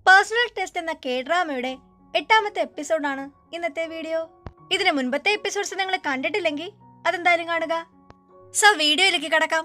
personal test എന്ന K ഡ്രാമയുടെ എട്ടാമത്തെ എപ്പിസോഡാണ് ഇന്നത്തെ വീഡിയോ ഇതിന് മുൻപത്തെ എപ്പിസോഡ്സ് നിങ്ങൾ കണ്ടിട്ടില്ലെങ്കിൽ അതെന്തായാലും കാണുക സോ വീഡിയോയിലേക്ക് കടക്കാം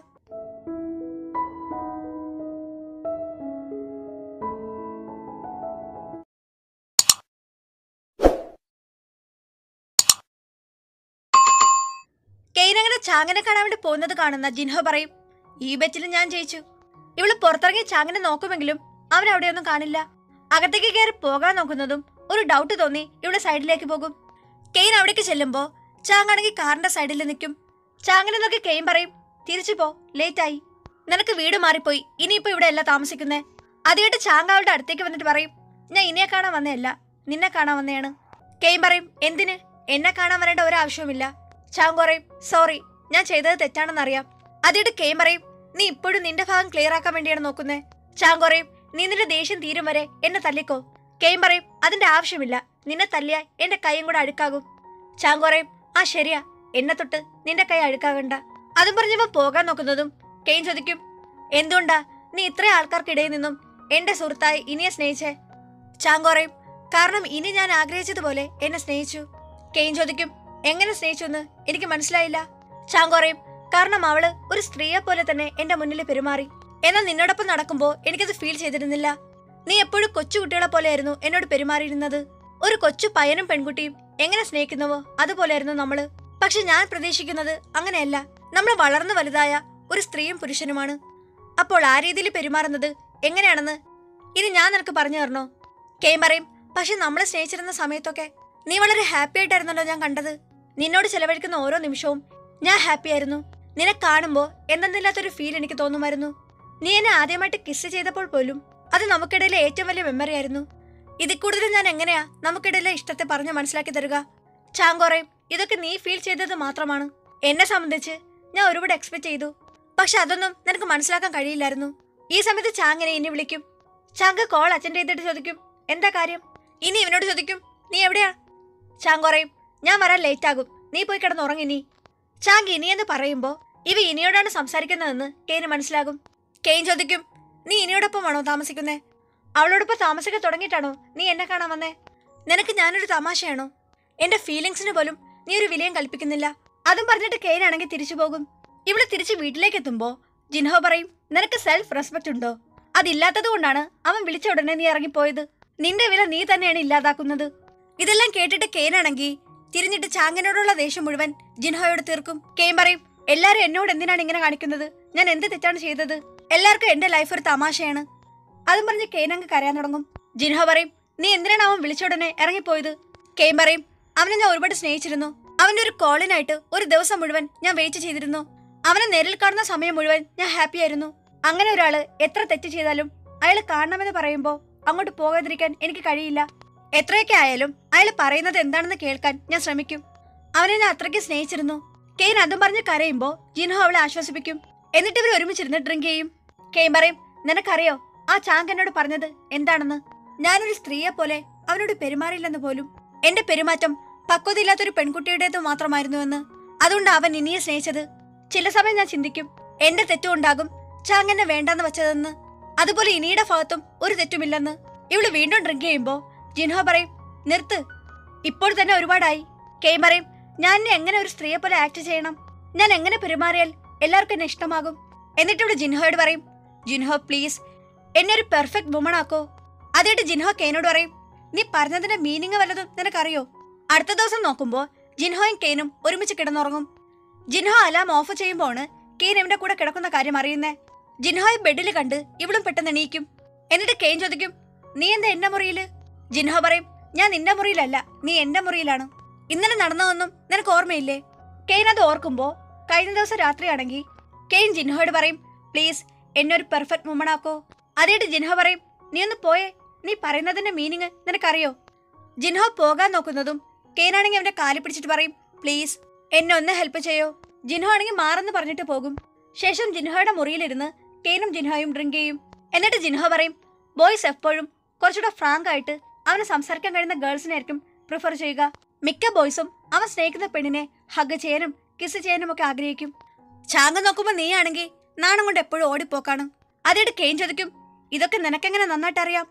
കെയ്നങ്ങനെ ചാങ്ങനെ കാണാൻ വേണ്ടി പോകുന്നത് കാണുന്ന ജിൻഹോ പറയും ഈ ബെറ്റിൽ ഞാൻ ജയിച്ചു ഇവള് പുറത്തിറങ്ങി ചാങ്ങനെ നോക്കുമെങ്കിലും അവൻ അവിടെയൊന്നും കാണില്ല അകത്തേക്ക് കയറി പോകാൻ നോക്കുന്നതും ഒരു ഡൗട്ട് തോന്നി ഇവിടെ സൈഡിലേക്ക് പോകും കെയ്ൻ അവിടേക്ക് ചെല്ലുമ്പോ ചാങ്ങാണെങ്കിൽ കാറിന്റെ സൈഡിൽ നിൽക്കും ചാങ്ങനെ നോക്കി കെയ്ൻ പറയും തിരിച്ചു പോ ലേറ്റ് ആയി നിനക്ക് വീട് മാറിപ്പോയി ഇനിയിപ്പോ ഇവിടെ അല്ല താമസിക്കുന്നേ അതിയായിട്ട് ചാങ്ക അവളുടെ അടുത്തേക്ക് വന്നിട്ട് പറയും ഞാൻ ഇനിയെ കാണാൻ വന്നതല്ല നിന്നെ കാണാൻ വന്നതാണ് കെയ്ൻ പറയും എന്തിന് എന്നെ കാണാൻ വരേണ്ട ഒരാവശ്യവുമില്ല ചാങ് പറയും സോറി ഞാൻ ചെയ്തത് തെറ്റാണെന്നറിയാം അതിയിട്ട് കെയ്ൻ പറയും നീ ഇപ്പോഴും നിന്റെ ഭാഗം ക്ലിയർ ആക്കാൻ വേണ്ടിയാണ് നോക്കുന്നേ ചാങ് പറയും നീ നിന്റെ ദേഷ്യം തീരും വരെ എന്നെ തല്ലിക്കോ കെയ്ൻ പറയും അതിന്റെ ആവശ്യമില്ല നിന്നെ തല്ലിയാ എന്റെ കൈയും കൂടെ അഴുക്കാകും ചാങ് പറയും ആ ശരിയാ എന്നെ തൊട്ട് നിന്റെ കൈ അഴുക്കാകണ്ട അതും പറഞ്ഞവ പോകാൻ നോക്കുന്നതും കെയ്ൻ ചോദിക്കും എന്തുകൊണ്ടാ നീ ഇത്രയും ആൾക്കാർക്കിടയിൽ നിന്നും എന്റെ സുഹൃത്തായി ഇനിയെ സ്നേഹിച്ചേ ചാങ് പറയും കാരണം ഇനി ഞാൻ ആഗ്രഹിച്ചതുപോലെ എന്നെ സ്നേഹിച്ചു കെയ്ൻ ചോദിക്കും എങ്ങനെ സ്നേഹിച്ചു എന്ന് എനിക്ക് മനസ്സിലായില്ല ചാങ് പറയും കാരണം അവള് ഒരു സ്ത്രീയെ പോലെ തന്നെ എന്റെ മുന്നിൽ പെരുമാറി എന്നാൽ നിന്നോടൊപ്പം നടക്കുമ്പോ എനിക്കത് ഫീൽ ചെയ്തിരുന്നില്ല നീ എപ്പോഴും കൊച്ചു കുട്ടികളെ പോലെയായിരുന്നു എന്നോട് പെരുമാറിയിരുന്നത് ഒരു കൊച്ചു പയ്യനും പെൺകുട്ടിയും എങ്ങനെ സ്നേഹിക്കുന്നുവോ അതുപോലെയായിരുന്നു നമ്മള് പക്ഷെ ഞാൻ പ്രതീക്ഷിക്കുന്നത് അങ്ങനെയല്ല നമ്മൾ വളർന്നു വലുതായ ഒരു സ്ത്രീയും പുരുഷനുമാണ് അപ്പോൾ ആ രീതിയിൽ പെരുമാറുന്നത് എങ്ങനെയാണെന്ന് ഇനി ഞാൻ നിനക്ക് പറഞ്ഞു തരണോ കെയ്ൻ പറയും പക്ഷെ നമ്മളെ സ്നേഹിച്ചിരുന്ന സമയത്തൊക്കെ നീ വളരെ ഹാപ്പി ആയിട്ടായിരുന്നല്ലോ ഞാൻ കണ്ടത് നിന്നോട് ചെലവഴിക്കുന്ന ഓരോ നിമിഷവും ഞാൻ ഹാപ്പി ആയിരുന്നു നിന്നെ കാണുമ്പോൾ എന്തെന്നില്ലാത്തൊരു ഫീൽ എനിക്ക് തോന്നുമായിരുന്നു നീ എന്നെ ആദ്യമായിട്ട് കിസ് ചെയ്തപ്പോൾ പോലും അത് നമുക്കിടയിലെ ഏറ്റവും വലിയ മെമ്മറി ആയിരുന്നു ഇതിൽ കൂടുതൽ ഞാൻ എങ്ങനെയാ നമുക്കിടയിലെ ഇഷ്ടത്തെ പറഞ്ഞ് മനസ്സിലാക്കി തരുക ചാങ്കോറയും ഇതൊക്കെ നീ ഫീൽ ചെയ്തത് മാത്രമാണ് എന്നെ സംബന്ധിച്ച് ഞാൻ ഒരുപാട് എക്സ്പെക്ട് ചെയ്തു പക്ഷെ അതൊന്നും നിനക്ക് മനസ്സിലാക്കാൻ കഴിയില്ലായിരുന്നു ഈ സമയത്ത് ചാങ്ങിനെ ഇനി വിളിക്കും ചാങ്ക കോൾ അറ്റൻഡ് ചെയ്തിട്ട് ചോദിക്കും എന്താ കാര്യം ഇനി ഇവനോട് ചോദിക്കും നീ എവിടെയാ ചാങ് പറയും ഞാൻ വരാൻ ലേറ്റ് ആകും നീ പോയി കിടന്ന് ഉറങ്ങി നീ ചാങ് ഇനിയെന്ന് പറയുമ്പോ ഇവ ഇനിയോടാണ് സംസാരിക്കുന്നതെന്ന് കെയ്ന് മനസ്സിലാകും കെയ്ൻ ചോദിക്കും നീ ഇനിയോടൊപ്പമാണോ താമസിക്കുന്നേ അവളോടൊപ്പം താമസിക്കാൻ തുടങ്ങിയിട്ടാണോ നീ എന്നെ കാണാൻ വന്നേ നിനക്ക് ഞാനൊരു തമാശയാണോ എന്റെ ഫീലിങ്സിന് പോലും നീ ഒരു വിലയും കൽപ്പിക്കുന്നില്ല അതും പറഞ്ഞിട്ട് കെയ്ൻ ആണെങ്കിൽ തിരിച്ചു പോകും ഇവിടെ തിരിച്ച് വീട്ടിലേക്ക് എത്തുമ്പോ ജിൻഹോ പറയും നിനക്ക് സെൽഫ് റെസ്പെക്ട് ഉണ്ടോ അതില്ലാത്തത് കൊണ്ടാണ് അവൻ വിളിച്ച ഉടനെ നീ ഇറങ്ങിപ്പോയത് നിന്റെ വില നീ തന്നെയാണ് ഇല്ലാതാക്കുന്നത് ഇതെല്ലാം കേട്ടിട്ട് കെയ്നാണെങ്കിൽ തിരിഞ്ഞിട്ട് ചാങ്ങനോടുള്ള ദേഷ്യം മുഴുവൻ ജിൻഹോയോട് തീർക്കും കെയ്ൻ പറയും എല്ലാരും എന്നോട് എന്തിനാണ് ഇങ്ങനെ കാണിക്കുന്നത് ഞാൻ എന്ത് തെറ്റാണ് ചെയ്തത് എല്ലാവർക്കും എന്റെ ലൈഫ് ഒരു തമാശയാണ് അതും പറഞ്ഞ് കെയ്ൻ അങ്ങ് കരയാൻ തുടങ്ങും ജിൻഹോ പറയും നീ എന്തിനാണ് അവൻ വിളിച്ച ഉടനെ ഇറങ്ങിപ്പോയത് കെയ്ൻ പറയും അവനെ ഞാൻ ഒരുപാട് സ്നേഹിച്ചിരുന്നു അവന്റെ ഒരു കോളിനായിട്ട് ഒരു ദിവസം മുഴുവൻ ഞാൻ വെയിറ്റ് ചെയ്തിരുന്നു അവനെ നേരിൽ കാണുന്ന സമയം മുഴുവൻ ഞാൻ ഹാപ്പി ആയിരുന്നു അങ്ങനെ ഒരാള് എത്ര തെറ്റ് ചെയ്താലും അയാൾ കാണണമെന്ന് പറയുമ്പോൾ അങ്ങോട്ട് പോകാതിരിക്കാൻ എനിക്ക് കഴിയില്ല എത്രയൊക്കെ ആയാലും അയാൾ പറയുന്നത് എന്താണെന്ന് കേൾക്കാൻ ഞാൻ ശ്രമിക്കും അവനെ ഞാൻ അത്രയ്ക്ക് സ്നേഹിച്ചിരുന്നു കെയ്ൻ അതും പറഞ്ഞ് കരയുമ്പോ ജിൻഹോ അവളെ ആശ്വസിപ്പിക്കും എന്നിട്ട് ഇവർ ഒരുമിച്ചിരുന്ന് ഡ്രിങ്ക് ചെയ്യും കെയ്ൻ പറയും നിനക്കറിയോ ആ ചാങ്ക് എന്നോട് പറഞ്ഞത് എന്താണെന്ന് ഞാനൊരു സ്ത്രീയെ പോലെ അവനോട് പെരുമാറില്ലെന്ന് പോലും എന്റെ പെരുമാറ്റം പക്വതയില്ലാത്തൊരു പെൺകുട്ടിയുടേത് മാത്രമായിരുന്നുവെന്ന് അതുകൊണ്ട് അവൻ ഇനിയെ സ്നേഹിച്ചത് ചില സമയം ഞാൻ ചിന്തിക്കും എന്റെ തെറ്റുണ്ടാകും ചാങ് എന്നെ വേണ്ടെന്ന് വെച്ചതെന്ന് അതുപോലെ ഇനിയുടെ ഭാഗത്തും ഒരു തെറ്റുമില്ലെന്ന് ഇവള് വീണ്ടും ഡ്രിങ്ക് ചെയ്യുമ്പോ ജിൻഹോ പറയും നിർത്ത് ഇപ്പോൾ തന്നെ ഒരുപാടായി കെയ് പറയും ഞാൻ ഇനി എങ്ങനെ ഒരു സ്ത്രീയെ പോലെ ആക്ട് ചെയ്യണം ഞാൻ എങ്ങനെ പെരുമാറിയാൽ എല്ലാവർക്കും എന്നെ ഇഷ്ടമാകും എന്നിട്ട് ഇവിടെ ജിൻഹോയോട് പറയും ജിൻഹോ പ്ലീസ് എന്നെ ഒരു പെർഫെക്റ്റ് വുമൺ ആക്കോ അതായിട്ട് ജിൻഹോ കെയ്നോട് പറയും നീ പറഞ്ഞതിന്റെ മീനിങ് വല്ലതും നിനക്കറിയോ അടുത്ത ദിവസം നോക്കുമ്പോ ജിൻഹോയും കെയ്നും ഒരുമിച്ച് കിടന്നുറങ്ങും ജിൻഹോ അലാം ഓഫ് ചെയ്യുമ്പോണ് കെയ്ൻ എവിടെ കൂടെ കിടക്കുന്ന കാര്യം അറിയുന്നേ ജിൻഹോയെ ബെഡിൽ കണ്ട് ഇവളും പെട്ടെന്ന് എണീക്കും എന്നിട്ട് കെയ്ൻ ചോദിക്കും നീ എന്താ എന്റെ മുറിയില് ജിൻഹോ പറയും ഞാൻ നിന്റെ മുറിയിലല്ല നീ എന്റെ മുറിയിലാണ് ഇന്നലെ നടന്നതൊന്നും നിനക്ക് ഓർമ്മയില്ലേ കെയ്ൻ അത് ഓർക്കുമ്പോ കഴിഞ്ഞ ദിവസം രാത്രിയാണെങ്കിൽ കെയ്ൻ ജിൻഹോയോട് പറയും പ്ലീസ് എന്നെ ഒരു പെർഫെക്റ്റ് വുമൺ ആക്കോ അതേട്ട് ജിൻഹോ പറയും നീ ഒന്ന് പോയേ നീ പറയുന്നതിന്റെ മീനിങ് നിനക്കറിയോ ജിൻഹോ പോകാൻ നോക്കുന്നതും കെയ്ൻ ആണെങ്കിൽ അവന്റെ കാലി പിടിച്ചിട്ട് പറയും പ്ലീസ് എന്നെ ഒന്ന് ഹെൽപ്പ് ചെയ്യോ ജിൻഹോ ആണെങ്കിൽ മാറെന്ന് പറഞ്ഞിട്ട് പോകും ശേഷം ജിൻഹോയുടെ മുറിയിലിരുന്ന് കെയ്നും ജിൻഹോയും ഡ്രിങ്ക് ചെയ്യും എന്നിട്ട് ജിൻഹോ പറയും ബോയ്സ് എപ്പോഴും കുറച്ചുകൂടെ ഫ്രാങ്ക് ആയിട്ട് അവന് സംസാരിക്കാൻ കഴിയുന്ന ഗേൾസിനായിരിക്കും പ്രിഫർ ചെയ്യുക മിക്ക ബോയ്സും അവൻ സ്നേഹിക്കുന്ന പെണ്ണിനെ ഹഗ് ചെയ്യാനും കിസ് ചെയ്യാനും ഒക്കെ ആഗ്രഹിക്കും ചാങ്ക നോക്കുമ്പോ നീയാണെങ്കിൽ നാണം കൊണ്ട് എപ്പോഴും ഓടിപ്പോക്കാണ് അതിട്ട് കെയിൻ ചോദിക്കും ഇതൊക്കെ നിനക്കെങ്ങനെ നന്നായിട്ട് അറിയാം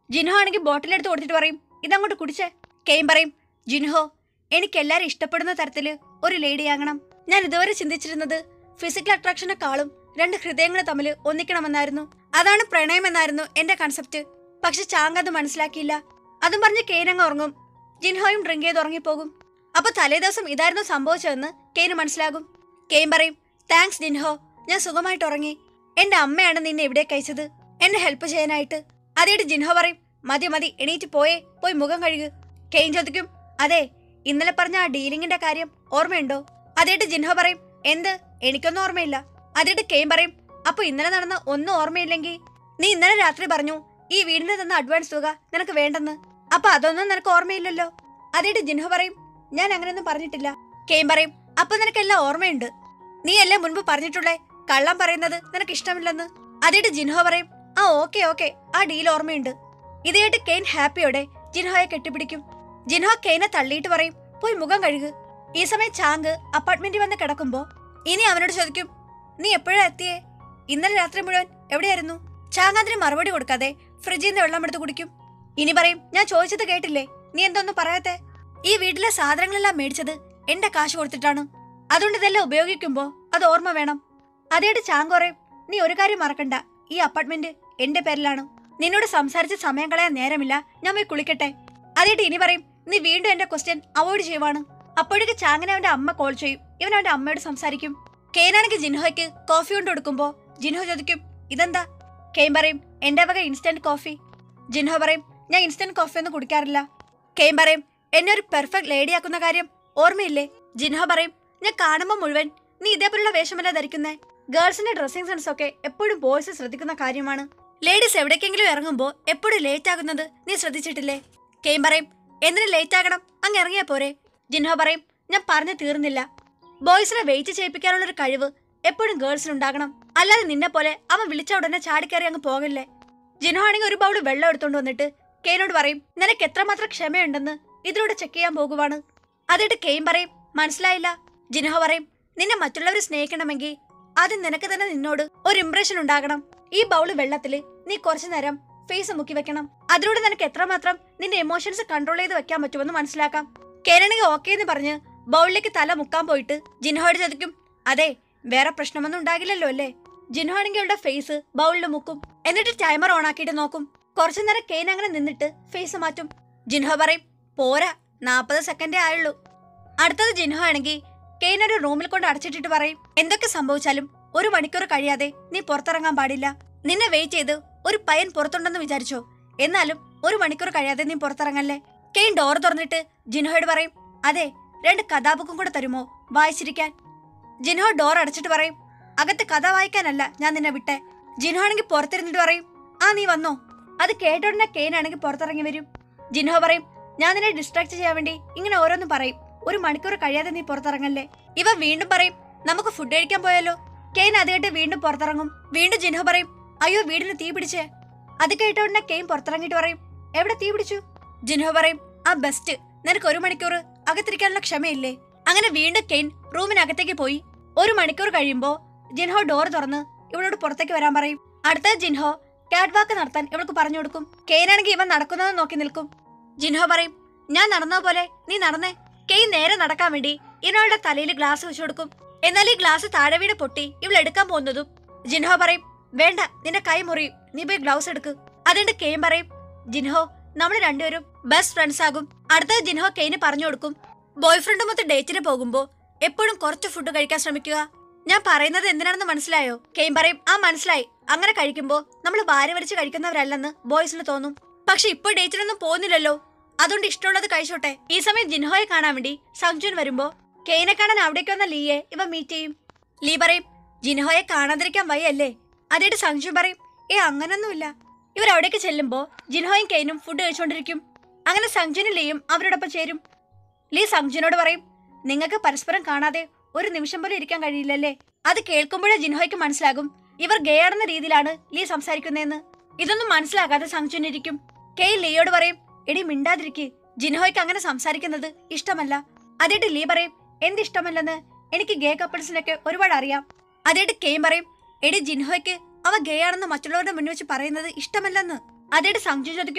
ജിൻഹോ ആണെങ്കിൽ ബോട്ടിലെടുത്ത് കൊടുത്തിട്ട് പറയും ഇതങ്ങോട്ട് കുടിച്ചേ കെയിൻ പറയും ജിൻഹോ എനിക്ക് എല്ലാരും ഇഷ്ടപ്പെടുന്ന തരത്തില് ഒരു ലേഡി ആകണം ഞാൻ ഇതുവരെ ചിന്തിച്ചിരുന്നത് ഫിസിക്കൽ അട്രാക്ഷനെക്കാളും രണ്ട് ഹൃദയങ്ങൾ തമ്മിൽ ഒന്നിക്കണമെന്നായിരുന്നു അതാണ് പ്രണയം എന്നായിരുന്നു എന്റെ കൺസെപ്റ്റ് പക്ഷെ ചാങ് അത് മനസ്സിലാക്കിയില്ല അതും പറഞ്ഞ് കെയിൻ അങ്ങ് ഉറങ്ങും ജിൻഹോയും ഡ്രിങ്ക് ചെയ്ത് ഉറങ്ങിപ്പോകും അപ്പൊ തലേ ദിവസം ഇതായിരുന്നു സംഭവിച്ചതെന്ന് കെയിന് മനസ്സിലാകും കെയിൻ പറയും താങ്ക്സ് ജിൻഹോ ഞാൻ സുഖമായിട്ട് ഉറങ്ങി എന്റെ അമ്മയാണ് നിന്നെ ഇവിടെ കഴിച്ചത് എന്നെ ഹെൽപ്പ് ചെയ്യാനായിട്ട് അതേട്ട് ജിൻഹോ പറയും മതി മതി എണീറ്റ് പോയേ പോയി മുഖം കഴുകു കെയിൻ ചോദിക്കും അതെ ഇന്നലെ പറഞ്ഞ ആ ഡീലിങ്ങിന്റെ കാര്യം ഓർമ്മയുണ്ടോ അതേട്ട് ജിൻഹോ പറയും എന്ത് എനിക്കൊന്നും ഓർമ്മയില്ല അതേട്ട് കെയിൻ പറയും അപ്പൊ ഇന്നലെ നടന്ന ഒന്നും ഓർമ്മയില്ലെങ്കിൽ നീ ഇന്നലെ രാത്രി പറഞ്ഞു ഈ വീടിന് തന്ന അഡ്വാൻസ് തുക നിനക്ക് വേണ്ടെന്ന് അപ്പൊ അതൊന്നും നിനക്ക് ഓർമ്മയില്ലല്ലോ അതേട്ട് ജിൻഹോ പറയും ഞാൻ അങ്ങനെയൊന്നും പറഞ്ഞിട്ടില്ല കെയിൻ പറയും അപ്പൊ നിനക്കെല്ലാം ഓർമ്മയുണ്ട് നീ അല്ലേ മുൻപ് പറഞ്ഞിട്ടുള്ളേ കള്ളം പറയുന്നത് നിനക്ക് ഇഷ്ടമില്ലെന്ന് അതേട്ട് ജിൻഹോ പറയും ആ ഓക്കെ ഓക്കെ ആ ഡീൽ ഓർമ്മയുണ്ട് ഇതേട്ട് കെയിൻ ഹാപ്പിയോടെ ജിൻഹോയെ കെട്ടിപ്പിടിക്കും ജിൻഹോ കെയിനെ തള്ളിയിട്ട് പറയും പോയി മുഖം കഴുകു ഈ സമയം ചാങ്ക് അപ്പാർട്ട്മെന്റിൽ വന്ന് കിടക്കുമ്പോ ഇനി അവനോട് ചോദിക്കും നീ എപ്പോഴാ എത്തിയേ ഇന്നലെ രാത്രി മുഴുവൻ എവിടെയായിരുന്നു ചാങ് അതിന് മറുപടി കൊടുക്കാതെ ഫ്രിഡ്ജിൽ നിന്ന് വെള്ളം എടുത്ത് കുടിക്കും ഇനി പറയും ഞാൻ ചോദിച്ചത് കേട്ടില്ലേ നീ എന്തൊന്നും പറയാത്തെ ഈ വീട്ടിലെ സാധനങ്ങളെല്ലാം മേടിച്ചത് എന്റെ കാശ് കൊടുത്തിട്ടാണ് അതുകൊണ്ട് ഇതെല്ലാം ഉപയോഗിക്കുമ്പോ അത് ഓർമ്മ വേണം അതേട്ട് ചാങ് പറയും നീ ഒരു കാര്യം മറക്കണ്ട ഈ അപ്പാർട്ട്മെന്റ് എന്റെ പേരിലാണ് നിന്നോട് സംസാരിച്ച് സമയം കളയാൻ നേരമില്ല ഞാൻ പോയി കുളിക്കട്ടെ അതേട്ട് ഇനി പറയും നീ വീണ്ടും എന്റെ ക്വസ്റ്റ്യൻ അവോയ്ഡ് ചെയ്യുവാണ് അപ്പോഴേക്ക് ചാങ്ങിനെ അവന്റെ അമ്മ കോൾ ചെയ്യും ഇവൻ അവന്റെ അമ്മയോട് സംസാരിക്കും കെയ്നാണെങ്കിൽ ജിൻഹോയ്ക്ക് കോഫി കൊണ്ട് കൊടുക്കുമ്പോ ജിൻഹോ ചോദിക്കും ഇതെന്താ കെയ്ൻ പറയും എന്റെ വക ഇൻസ്റ്റന്റ് കോഫി ജിൻഹോ പറയും ഞാൻ ഇൻസ്റ്റന്റ് കോഫി ഒന്നും കുടിക്കാറില്ല കെയ്ൻ പറയും എന്നെ ഒരു പെർഫെക്റ്റ് ലേഡി ആക്കുന്ന കാര്യം ഓർമ്മയില്ലേ ജിൻഹോ പറയും ഞാൻ കാണുമ്പോൾ മുഴുവൻ നീ ഇതേപോലുള്ള വേഷമല്ല ധരിക്കുന്നേ ഗേൾസിന്റെ ഡ്രസ്സിംഗ് സെൻസ് ഒക്കെ എപ്പോഴും ബോയ്സ് ശ്രദ്ധിക്കുന്ന കാര്യമാണ് ലേഡീസ് എവിടേക്കെങ്കിലും ഇറങ്ങുമ്പോൾ എപ്പോഴും ലേറ്റ് ആകുന്നത് നീ ശ്രദ്ധിച്ചിട്ടില്ലേ കെയ്ൻ പറയും എന്തിനു ലേറ്റ് ആകണം അങ്ങ് ഇറങ്ങിയാ പോരെ ജിൻഹോ പറയും ഞാൻ പറഞ്ഞു തീർന്നില്ല ബോയ്സിനെ വെയിറ്റ് ചെയ്യിപ്പിക്കാനുള്ള ഒരു കഴിവ് എപ്പോഴും ഗേൾസിനുണ്ടാകണം അല്ലാതെ നിന്നെ പോലെ അവൻ വിളിച്ച ഉടനെ ചാടിക്കയറി അങ്ങ് പോകില്ലേ ജിൻഹോ ആണെങ്കിൽ ഒരു ബൗള് വെള്ളം എടുത്തോണ്ട് വന്നിട്ട് കെയ്നോട് പറയും നിനക്ക് എത്രമാത്രം ക്ഷമയുണ്ടെന്ന് ഇതിലൂടെ ചെക്ക് ചെയ്യാൻ പോകുവാണ് അതിട്ട് കെയിൻ പറയും മനസ്സിലായില്ല ജിൻഹോ പറയും നിന്നെ മറ്റുള്ളവർ സ്നേഹിക്കണമെങ്കിൽ ആദ്യം നിനക്ക് തന്നെ നിന്നോട് ഒരു ഇംപ്രഷൻ ഉണ്ടാകണം ഈ ബൗള് വെള്ളത്തില് നീ കുറച്ചു നേരം ഫേസ് മുക്കി വെക്കണം അതിലൂടെ നിനക്ക് എത്രമാത്രം നിന്റെ എമോഷൻസ് കൺട്രോൾ ചെയ്ത് വെക്കാൻ പറ്റുമെന്ന് മനസ്സിലാക്കാം കേരണെങ്കിൽ ഓക്കെ എന്ന് പറഞ്ഞ് ബൗളിലേക്ക് തല മുക്കാൻ പോയിട്ട് ജിൻഹോയോട് ചോദിക്കും അതെ വേറെ പ്രശ്നമൊന്നും ഉണ്ടാകില്ലല്ലോ അല്ലേ ജിൻഹോ ആണെങ്കിൽ അവളുടെ ഫേസ് ബൗളിൽ മുക്കും എന്നിട്ട് ടൈമർ ഓൺ ആക്കിയിട്ട് നോക്കും കുറച്ചു നേരം കെയിൻ അങ്ങനെ നിന്നിട്ട് ഫേസ് മാറ്റും ജിൻഹോ പറയും പോരാ നാപ്പത് സെക്കൻഡേ ആയുള്ളൂ അടുത്തത് ജിൻഹോ ആണെങ്കിൽ കെയിൻ ഒരു റൂമിൽ കൊണ്ട് അടച്ചിട്ടിട്ട് പറയും എന്തൊക്കെ സംഭവിച്ചാലും ഒരു മണിക്കൂർ കഴിയാതെ നീ പുറത്തിറങ്ങാൻ പാടില്ല നിന്നെ വെയിറ്റ് ചെയ്ത് ഒരു പയ്യൻ പുറത്തുണ്ടെന്ന് വിചാരിച്ചോ എന്നാലും ഒരു മണിക്കൂർ കഴിയാതെ നീ പുറത്തിറങ്ങല്ലേ കെയിൻ ഡോർ തുറന്നിട്ട് ജിൻഹോയോട് പറയും അതെ രണ്ട് കഥാബുക്കും കൂടെ തരുമോ വായിച്ചിരിക്കാൻ ജിൻഹോ ഡോർ അടച്ചിട്ട് പറയും അകത്ത് കഥ വായിക്കാനല്ല ഞാൻ നിന്നെ വിട്ടെ ജിൻഹോ ആണെങ്കിൽ പുറത്തിരുന്നിട്ട് പറയും ആ നീ വന്നോ അത് കേട്ട ഉടനെ കെയിൻ ആണെങ്കിൽ പുറത്തിറങ്ങി വരും ജിൻഹോ പറയും ഞാൻ നിന്നെ ഡിസ്ട്രാക്ട് ചെയ്യാൻ വേണ്ടി ഇങ്ങനെ ഓരോന്നും പറയും ഒരു മണിക്കൂർ കഴിയാതെ നീ പുറത്തിറങ്ങല്ലേ ഇവ വീണ്ടും പറയും നമുക്ക് ഫുഡ് കഴിക്കാൻ പോയാലോ കെയിൻ അത് കേട്ട് വീണ്ടും പുറത്തിറങ്ങും വീണ്ടും ജിൻഹോ പറയും അയ്യോ വീടിന് തീ പിടിച്ചേ അത് കേട്ട ഉടനെ കെയിൻ പുറത്തിറങ്ങിയിട്ട് പറയും എവിടെ തീ പിടിച്ചു ജിൻഹോ പറയും ആ ബെസ്റ്റ് നിനക്ക് ഒരു മണിക്കൂർ അകത്തിരിക്കാനുള്ള ക്ഷമയില്ലേ അങ്ങനെ വീണ്ടും കെയിൻ റൂമിനകത്തേക്ക് പോയി ഒരു മണിക്കൂർ കഴിയുമ്പോ ജിൻഹോ ഡോർ തുറന്ന് ഇവളോട് പുറത്തേക്ക് വരാൻ പറയും അടുത്ത ജിൻഹോ കാറ്റ് വാക്ക് നടത്താൻ ഇവൾക്ക് പറഞ്ഞു കൊടുക്കും കെയിനാണെങ്കിൽ ഇവൻ നടക്കുന്നത് നോക്കി നിൽക്കും ജിൻഹോ പറയും ഞാൻ നടന്ന പോലെ നീ നടന്നേ കെയിൻ നേരെ നടക്കാൻ വേണ്ടി ഇവളുടെ തലയിൽ ഗ്ലാസ് വെച്ചു കൊടുക്കും എന്നാൽ ഈ ഗ്ലാസ് താഴെ വീട് പൊട്ടി ഇവൾ എടുക്കാൻ പോകുന്നതും ജിൻഹോ പറയും വേണ്ട നിന്റെ കൈ മുറിയും നീ പോയി ഗ്ലൗസ് എടുക്ക് അതുകൊണ്ട് കെയിൻ പറയും ജിൻഹോ നമ്മൾ രണ്ടുപേരും ബെസ്റ്റ് ഫ്രണ്ട്സ് ആകും അടുത്തത് ജിൻഹോ കെയിന് പറഞ്ഞു കൊടുക്കും ബോയ് ഫ്രണ്ടുമൊത്ത് ഡേറ്റിന് പോകുമ്പോ എപ്പോഴും കുറച്ച് ഫുഡ് കഴിക്കാൻ ശ്രമിക്കുക ഞാൻ പറയുന്നത് എന്തിനാണെന്ന് മനസ്സിലായോ കെയിൻ പറയും ആ മനസ്സിലായി അങ്ങനെ കഴിക്കുമ്പോ നമ്മൾ വാരി വലിച്ച് കഴിക്കുന്നവരല്ലെന്ന് ബോയ്സിന് തോന്നും പക്ഷെ ഇപ്പൊ ഡേറ്റിനൊന്നും പോകുന്നില്ലല്ലോ അതുകൊണ്ട് ഇഷ്ടമുള്ളത് കഴിച്ചോട്ടെ ഈ സമയം ജിൻഹോയെ കാണാൻ വേണ്ടി സംജുൻ വരുമ്പോ കെയിനെ കാണാൻ അവിടേക്ക് വന്ന ലീയെ ഇവ മീറ്റ് ചെയ്യും ലീ പറയും ജിൻഹോയെ കാണാതിരിക്കാൻ വയ്യല്ലേ അതേട്ട് സംജു പറയും ഏ അങ്ങനൊന്നുമില്ല ഇവർ അവിടേക്ക് ചെല്ലുമ്പോ ജിൻഹോയും കെയിനും ഫുഡ് കഴിച്ചുകൊണ്ടിരിക്കും അങ്ങനെ സംജുനും ലീയും അവരോടൊപ്പം ചേരും ലീ സംജുനോട് പറയും നിങ്ങൾക്ക് പരസ്പരം കാണാതെ ഒരു നിമിഷം പോലും ഇരിക്കാൻ കഴിയില്ലല്ലേ അത് കേൾക്കുമ്പോഴേ ജിൻഹോയ്ക്ക് മനസ്സിലാകും ഇവർ ഗേ ആണെന്ന രീതിയിലാണ് ലീ സംസാരിക്കുന്നതെന്ന് ഇതൊന്നും മനസ്സിലാകാതെ സംജുനിരിക്കും കെയ് ലീയോട് പറയും എടി മിണ്ടാതിരിക്കെ ജിൻഹോയ്ക്ക് അങ്ങനെ സംസാരിക്കുന്നത് ഇഷ്ടമല്ല അതേട്ട് ലീ പറയും എന്ത് ഇഷ്ടമല്ലെന്ന് എനിക്ക് ഗേ കപ്പിൾസിനൊക്കെ ഒരുപാട് അറിയാം അതേട്ട് കെയും പറയും എടി ജിൻഹോയ്ക്ക് അവ ഗേ ആണെന്ന് മറ്റുള്ളവരുടെ മുന്നിൽ വെച്ച് പറയുന്നത് ഇഷ്ടമല്ലെന്ന് അതേട്ട് സംജു ചോദിക്കും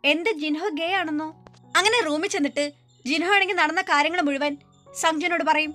എന്ത് ജിൻഹോ ഗേ ആണെന്നോ അങ്ങനെ റൂമിൽ ചെന്നിട്ട് ജിൻഹോ ആണെങ്കിൽ നടന്ന കാര്യങ്ങൾ മുഴുവൻ സംജുനോട് പറയും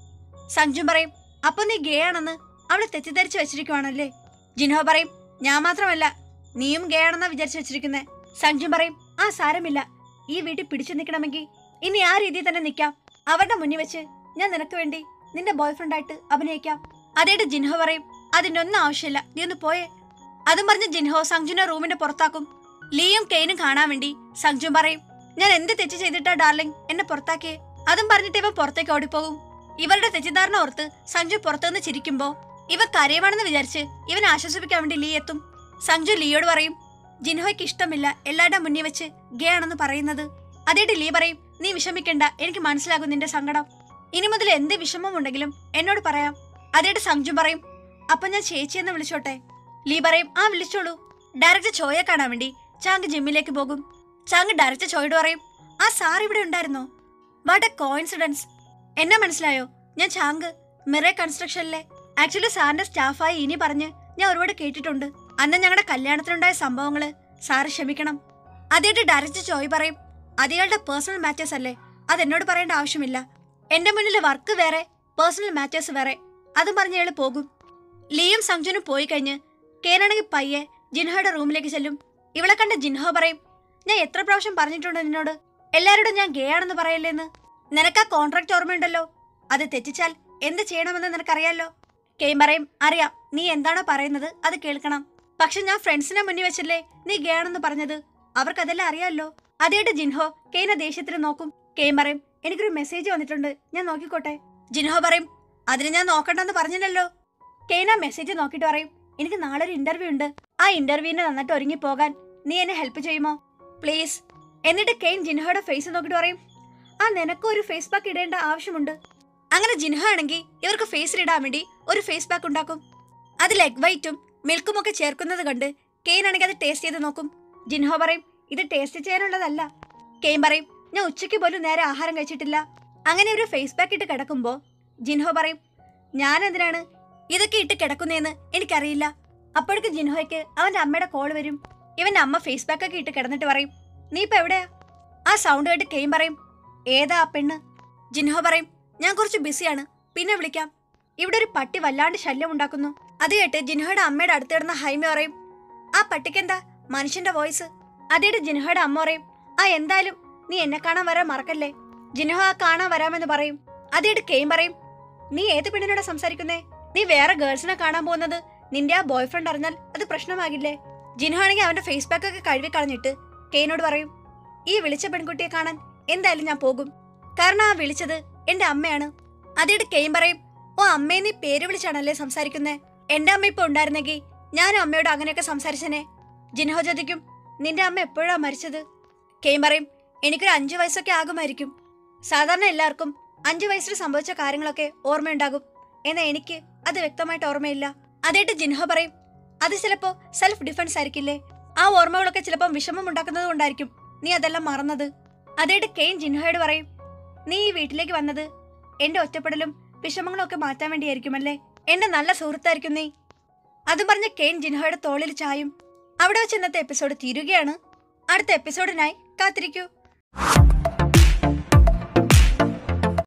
സംജു പറയും അപ്പൊ നീ ഗേ ആണെന്ന് അവളെ തെറ്റിദ്ധരിച്ച് വെച്ചിരിക്കുവാണല്ലേ ജിൻഹോ പറയും ഞാൻ മാത്രമല്ല നീയും ഗേ ആണെന്നാ വിചാരിച്ചു വെച്ചിരിക്കുന്നേ സംജു പറയും ആ സാരമില്ല ഈ വീട്ടിൽ പിടിച്ചു നിൽക്കണമെങ്കിൽ ഇനി ആ രീതിയിൽ തന്നെ നിൽക്കാം അവരുടെ മുന്നിൽ വെച്ച് ഞാൻ നിനക്ക് വേണ്ടി നിന്റെ ബോയ്ഫ്രണ്ട് ആയിട്ട് അഭിനയിക്കാം അതേട്ട് ജിൻഹോ പറയും അതിന്റെ ഒന്നും ആവശ്യമില്ല നീ ഒന്ന് പോയേ അതും പറഞ്ഞ് ജിൻഹോ സംജുനെ റൂമിന്റെ പുറത്താക്കും ലീയും കെയിനും കാണാൻ വേണ്ടി സംജു പറയും ഞാൻ എന്ത് തെറ്റ് ചെയ്തിട്ടാ ഡാർലിംഗ് എന്നെ പുറത്താക്കിയേ അതും പറഞ്ഞിട്ട് ഇവൻ പുറത്തേക്ക് ഓടിപ്പോകും ഇവരുടെ തെറ്റിദ്ധാരണ ഓർത്ത് സഞ്ജു പുറത്തുനിന്ന് ചിരിക്കുമ്പോ ഇവ കരയുവാണെന്ന് വിചാരിച്ച് ഇവൻ ആശ്വസിപ്പിക്കാൻ വേണ്ടി ലീ എത്തും സഞ്ജു ലീയോട് പറയും ജിൻഹോയ്ക്ക് ഇഷ്ടമില്ല എല്ലാവരുടെ മുന്നിൽ വെച്ച് ഗേ ആണെന്ന് പറയുന്നത് അതേട്ട് ലീ പറയും നീ വിഷമിക്കണ്ട എനിക്ക് മനസ്സിലാകും നിന്റെ സങ്കടം ഇനി മുതൽ എന്ത് വിഷമമുണ്ടെങ്കിലും എന്നോട് പറയാം അതേട്ട് സഞ്ജു പറയും അപ്പൊ ഞാൻ ചേച്ചിയെന്ന് വിളിച്ചോട്ടെ ലീ പറയും ആ വിളിച്ചോളൂ ഡയറക്ടർ ചോയെ കാണാൻ വേണ്ടി ചാങ്ക് ജിമ്മിലേക്ക് പോകും ചാങ്ക് ഡയറക്ടർ ചോയോട് പറയും ആ സാർ ഇവിടെ ഉണ്ടായിരുന്നോ വാട്ട് എ കോയിൻസിഡൻസ് എന്നെ മനസ്സിലായോ ഞാൻ ചാങ്ക് മിറേ കൺസ്ട്രക്ഷനിലെ ആക്ച്വലി സാറിന്റെ സ്റ്റാഫായി ഇനി പറഞ്ഞ് ഞാൻ ഒരുപാട് കേട്ടിട്ടുണ്ട് അന്ന് ഞങ്ങളുടെ കല്യാണത്തിനുണ്ടായ സംഭവങ്ങള് സാറ് ക്ഷമിക്കണം അതേട്ട് ഡയറക്ടർ ചോയ് പറയും അതികളുടെ പേഴ്സണൽ മാറ്റേഴ്സ് അല്ലേ അതെന്നോട് പറയേണ്ട ആവശ്യമില്ല എന്റെ മുന്നിൽ വർക്ക് വേറെ പേഴ്സണൽ മാറ്റേഴ്സ് വേറെ അതും പറഞ്ഞ് അയാൾ പോകും ലീയും സംജുനും പോയി കഴിഞ്ഞ് കേനാണെങ്കിൽ പയ്യെ ജിൻഹോയുടെ റൂമിലേക്ക് ചെല്ലും ഇവളെ കണ്ട ജിൻഹോ പറയും ഞാൻ എത്ര പ്രാവശ്യം പറഞ്ഞിട്ടുണ്ട് നിന്നോട് എല്ലാവരോടും ഞാൻ ഗേ ആണെന്ന് പറയല്ലേന്ന് നിനക്ക് ആ കോൺട്രാക്ട് ഓർമ്മയുണ്ടല്ലോ അത് തെറ്റിച്ചാൽ എന്ത് ചെയ്യണമെന്ന് നിനക്കറിയാലോ കെയിം പറയും അറിയാം നീ എന്താണോ പറയുന്നത് അത് കേൾക്കണം പക്ഷെ ഞാൻ ഫ്രണ്ട്സിനെ മുന്നിൽ വെച്ചല്ലേ നീ ഗേ ആണെന്ന് പറഞ്ഞത് അവർക്കതെല്ലാം അറിയാമല്ലോ അതേട്ട് ജിൻഹോ കെയിനെ ദേഷ്യത്തിന് നോക്കും കെയിം പറയും എനിക്കൊരു മെസ്സേജ് വന്നിട്ടുണ്ട് ഞാൻ നോക്കിക്കോട്ടെ ജിൻഹോ പറയും അതിന് ഞാൻ നോക്കണ്ടെന്ന് പറഞ്ഞില്ലല്ലോ കെയിൻ ആ മെസ്സേജ് നോക്കിയിട്ട് പറയും എനിക്ക് നാളെ ഒരു ഇന്റർവ്യൂ ഉണ്ട് ആ ഇന്റർവ്യൂവിന് നന്നായിട്ട് ഒരുങ്ങി പോകാൻ നീ എന്നെ ഹെൽപ്പ് ചെയ്യുമോ പ്ലീസ് എന്നിട്ട് കെയിൻ ജിൻഹോയുടെ ഫേസ് നോക്കിയിട്ട് പറയും ആ നിനക്കും ഒരു ഫേസ് പാക്ക് ഇടേണ്ട ആവശ്യമുണ്ട് അങ്ങനെ ജിൻഹോ ആണെങ്കിൽ ഇവർക്ക് ഫേസിൽ ഇടാൻ വേണ്ടി ഒരു ഫേസ് പാക്ക് ഉണ്ടാക്കും അതിൽ എഗ് വൈറ്റും മിൽക്കും ഒക്കെ ചേർക്കുന്നത് കണ്ട് കെയിൻ ആണെങ്കിൽ അത് ടേസ്റ്റ് ചെയ്ത് നോക്കും ജിൻഹോ പറയും ഇത് ടേസ്റ്റ് ചെയ്യാനുള്ളതല്ല കെയിൻ പറയും ഞാൻ ഉച്ചയ്ക്ക് പോലും നേരെ ആഹാരം കഴിച്ചിട്ടില്ല അങ്ങനെ ഒരു ഫേസ് പാക്ക് ഇട്ട് കിടക്കുമ്പോൾ ജിൻഹോ പറയും ഞാൻ എന്തിനാണ് ഇതൊക്കെ ഇട്ട് കിടക്കുന്നതെന്ന് എനിക്കറിയില്ല അപ്പോഴേക്ക് ജിൻഹോയ്ക്ക് അവന്റെ അമ്മയുടെ കോൾ വരും ഇവന്റെ അമ്മ ഫേസ് പാക്ക് ഒക്കെ ഇട്ട് കിടന്നിട്ട് പറയും നീ ഇപ്പൊ എവിടെയാ ആ സൗണ്ട് കേട്ട് കെയിം പറയും ഏതാ ആ പെണ്ണ് ജിൻഹോ പറയും ഞാൻ കുറച്ച് ബിസിയാണ് പിന്നെ വിളിക്കാം ഇവിടെ ഒരു പട്ടി വല്ലാണ്ട് ശല്യം ഉണ്ടാക്കുന്നു അത് കേട്ട് ജിൻഹോയുടെ അമ്മയുടെ അടുത്ത് കിടന്ന ഹൈമ പറയും ആ പട്ടിക്കെന്താ മനുഷ്യന്റെ വോയിസ് അതേട്ട് ജിൻഹോയുടെ അമ്മ പറയും ആ എന്തായാലും നീ എന്നെ കാണാൻ വരാൻ മറക്കല്ലേ ജിൻഹോ ആ കാണാൻ വരാമെന്ന് പറയും അതേട്ട് കെയിം പറയും നീ ഏത് പെണ്ണിനോടാ സംസാരിക്കുന്നേ നീ വേറെ ഗേൾസിനെ കാണാൻ പോകുന്നത് നിന്റെ ആ ബോയ് ഫ്രണ്ട് അറിഞ്ഞാൽ അത് പ്രശ്നമാകില്ലേ ജിൻഹോ ആണെങ്കിൽ അവന്റെ ഫേസ് പാക്ക് ഒക്കെ കഴുകി കളഞ്ഞിട്ട് കെയിനോട് പറയും ഈ വിളിച്ച പെൺകുട്ടിയെ കാണാൻ എന്തായാലും ഞാൻ പോകും കാരണം ആ വിളിച്ചത് എന്റെ അമ്മയാണ് അതേട് കെയിം പറയും ഓ അമ്മയെ നീ പേര് വിളിച്ചാണല്ലേ സംസാരിക്കുന്നേ എന്റെ അമ്മ ഇപ്പൊ ഉണ്ടായിരുന്നെങ്കിൽ ഞാനും അമ്മയോട് അങ്ങനെയൊക്കെ സംസാരിച്ചനെ ജിൻഹോ ചോദിക്കും നിന്റെ അമ്മ എപ്പോഴാ മരിച്ചത് കെയിം പറയും എനിക്കൊരു അഞ്ചു വയസ്സൊക്കെ ആകുമായിരിക്കും സാധാരണ എല്ലാവർക്കും അഞ്ചു വയസ്സിൽ സംഭവിച്ച കാര്യങ്ങളൊക്കെ ഓർമ്മയുണ്ടാകും എന്നാൽ എനിക്ക് അത് വ്യക്തമായിട്ട് ഓർമ്മയില്ല അതേട്ട് ജിൻഹോ പറയും അത് ചിലപ്പോ സെൽഫ് ഡിഫൻസ് ആയിരിക്കില്ലേ ആ ഓർമ്മകളൊക്കെ ചിലപ്പം വിഷമം ഉണ്ടാക്കുന്നത് കൊണ്ടായിരിക്കും നീ അതെല്ലാം മറന്നത് അതേട്ട് കെയിൻ ജിൻഹോയോട് പറയും നീ ഈ വീട്ടിലേക്ക് വന്നത് എന്റെ ഒറ്റപ്പെടലും വിഷമങ്ങളും ഒക്കെ മാറ്റാൻ വേണ്ടിയായിരിക്കുമല്ലേ എന്റെ നല്ല സുഹൃത്തായിരിക്കും നീ അതും പറഞ്ഞ് കെയിൻ ജിൻഹോയുടെ തോളിൽ ചായും അവിടെ വെച്ച് ഇന്നത്തെ എപ്പിസോഡ് തീരുകയാണ് അടുത്ത എപ്പിസോഡിനായി കാത്തിരിക്കൂ